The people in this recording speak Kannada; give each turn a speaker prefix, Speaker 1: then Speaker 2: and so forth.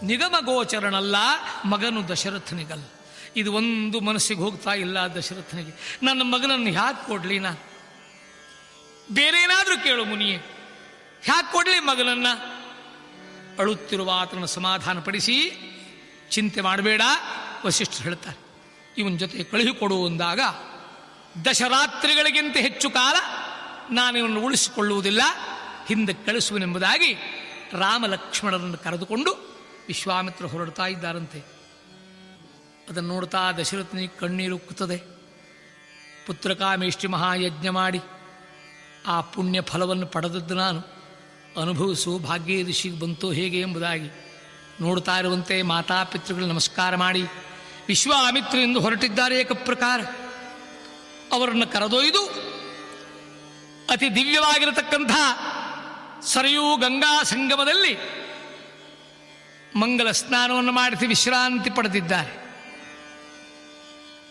Speaker 1: ನಿಗಮಗೋಚರನಲ್ಲ ಮಗನು ದಶರಥನಿಗಲ್ಲ ಇದು ಒಂದು ಮನಸ್ಸಿಗೆ ಹೋಗ್ತಾ ಇಲ್ಲ ದಶರಥನಿಗೆ ನನ್ನ ಮಗನನ್ನು ಹ್ಯಾಕ್ ಕೊಡ್ಲಿ ನಾ ಬೇರೆ ಏನಾದರೂ ಕೇಳು ಮುನಿಯೇ ಹ್ಯಾಕ್ ಕೊಡ್ಲಿ ಮಗನನ್ನ ಅಳುತ್ತಿರುವ ಆತನ ಸಮಾಧಾನಪಡಿಸಿ ಚಿಂತೆ ಮಾಡಬೇಡ ವಸಿಷ್ಠರು ಹೇಳ್ತಾರೆ ಇವನ ಜೊತೆ ಕಳುಹಿಕೊಡು ಅಂದಾಗ ದಶರಾತ್ರಿಗಳಿಗಿಂತ ಹೆಚ್ಚು ಕಾಲ ನಾನು ಇವನನ್ನು ಉಳಿಸಿಕೊಳ್ಳುವುದಿಲ್ಲ ಹಿಂದೆ ಕಳಿಸುವನೆಂಬುದಾಗಿ ರಾಮ ಲಕ್ಷ್ಮಣರನ್ನು ಕರೆದುಕೊಂಡು ವಿಶ್ವಾಮಿತ್ರ ಹೊರಡ್ತಾ ಇದ್ದಾರಂತೆ ಅದನ್ನು ನೋಡ್ತಾ ದಶರಥನಿಗೆ ಕಣ್ಣೀರು ಉಕ್ಕುತ್ತದೆ ಪುತ್ರಕಾಮೇಷ್ಟಿ ಮಹಾಯಜ್ಞ ಮಾಡಿ ಆ ಪುಣ್ಯ ಫಲವನ್ನು ಪಡೆದದ್ದು ನಾನು ಅನುಭವಿಸು ಭಾಗ್ಯ ಋಷಿಗೆ ಬಂತು ಹೇಗೆ ಎಂಬುದಾಗಿ ನೋಡ್ತಾ ಇರುವಂತೆ ಮಾತಾಪಿತೃಗಳು ನಮಸ್ಕಾರ ಮಾಡಿ ವಿಶ್ವಾಮಿತ್ರೆಂದು ಹೊರಟಿದ್ದಾರೆ ಏಕಪ್ರಕಾರ ಅವರನ್ನು ಕರೆದೊಯ್ದು ಅತಿ ದಿವ್ಯವಾಗಿರತಕ್ಕಂಥ ಸರಿಯೂ ಗಂಗಾ ಸಂಗಮದಲ್ಲಿ ಮಂಗಲ ಸ್ನಾನವನ್ನು ಮಾಡಿಸಿ ವಿಶ್ರಾಂತಿ ಪಡೆದಿದ್ದಾರೆ